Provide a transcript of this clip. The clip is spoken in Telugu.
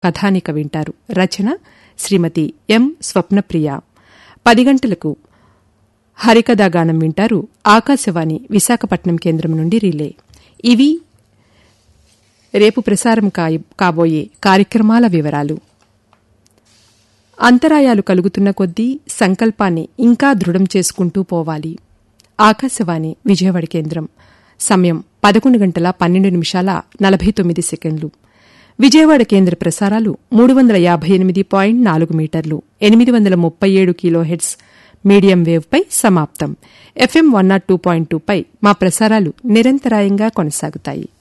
కథానిక వింటారు రచన శ్రీమతి ఎం స్వప్నప్రియ పది గంటలకు హరికథాగానం వింటారు ఆకాశవాణి విశాఖపట్నం కేంద్రం నుండి రిలే ఇవి రేపు ప్రసారం కాయ- కాబోయే కార్యక్రమాల వివరాలు అంతరాయాలు కలుగుతున్న కొద్దీ సంకల్పాన్ని ఇంకా దృఢం చేసుకుంటూ పోవాలి ఆకాశవాణి విజయవాడ కేంద్రం సమయం పదకొండు గంటల పన్నెండు నిమిషాల నలభై తొమ్మిది సెకండ్లు విజయవాడ కేంద్ర ప్రసారాలు మూడు వందల యాభై ఎనిమిది పాయింట్ నాలుగు మీటర్లు ఎనిమిది వందల ముప్పై ఏడు కిలో హెడ్స్ మీడియం వేవ్పై సమాప్తం FM one naught two point టూపై మా ప్రసారాలు నిరంతరాయంగా కొనసాగుతాయి